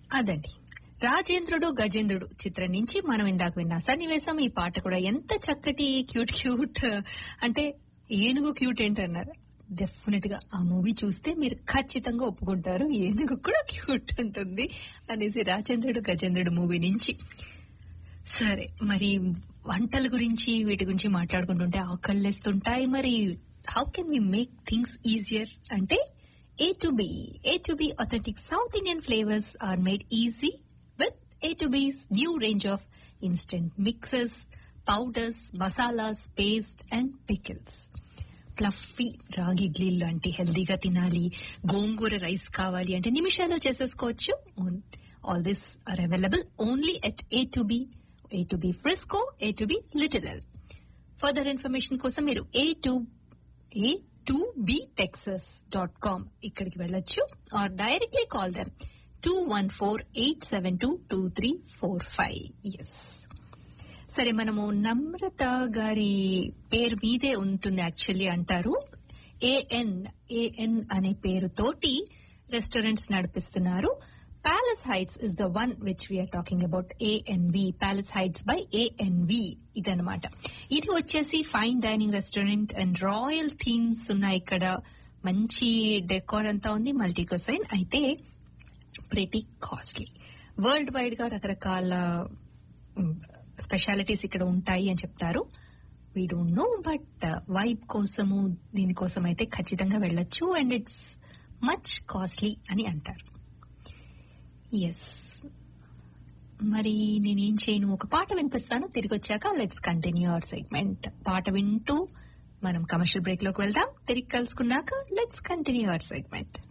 అదండి రాజేంద్రుడు గజేంద్రుడు చిత్రం నుంచి మనం ఇందాక విన్న సన్నివేశం ఈ పాట కూడా ఎంత చక్కటి క్యూట్ క్యూట్ అంటే ఏనుగు క్యూట్ ఏంటన్నారు డెఫినెట్ గా ఆ మూవీ చూస్తే మీరు ఖచ్చితంగా ఒప్పుకుంటారు ఏనుగు కూడా క్యూట్ ఉంటుంది అనేసి రాజేంద్రుడు గజేంద్రుడు మూవీ నుంచి సరే మరి వంటల గురించి వీటి గురించి మాట్లాడుకుంటుంటే ఆకలిస్తుంటాయి మరి how can we make things easier అంటే A to B A to B authentic south Indian flavours are made easy with A to B's new range of instant mixes powders masalas paste and pickles fluffy ragi idli లాంటి హెల్దీగా తినాలి గోంగూర rice కావాలి అంటే నిమిషాల్లో చేసేసుకోవచ్చు all this are available only at A to B A to B Frisco A to B little L further information కోసం మీరు A to A to B Texas dot com ఇక్కడికి వెళ్ళొచ్చు or directly call them two one four eight seven two two three four five ఎస్ సరే మనము నమ్రత గారి పేరు మీదే ఉంటుంది యాక్చువల్లీ అంటారు ఏఎన్ ఏఎన్ అనే పేరుతోటి రెస్టారెంట్స్ నడిపిస్తున్నారు palace heights is the one which we're talking about ANV palace heights by ANV ఇదనమాట ఇది వచ్చేసి fine dining restaurant and royal themes ఉన్నాయి ఇక్కడ మంచి డెకోర్ అంతా ఉంది మల్టీ కొసైన్ అయితే ప్రెటీ కాస్ట్లీ వరల్డ్ వైడ్ గా రకరకాల స్పెషాలిటీస్ ఇక్కడ ఉంటాయి అని చెప్తారు we don't know but vibe కోసము దీనికోసం అయితే ఖచ్చితంగా వెళ్ళొచ్చు అండ్ ఇట్స్ మచ్ కాస్ట్లీ అని అంటారు ఎస్ మరి నేనేం చేయను ఒక పాట వినిపిస్తాను తిరిగి వచ్చాక లెట్స్ కంటిన్యూ అవర్ సెగ్మెంట్ పాట వింటూ మనం కమర్షియల్ బ్రేక్ లోకి వెళ్దాం తిరిగి కలుసుకున్నాక లెట్స్ కంటిన్యూ అవర్ సెగ్మెంట్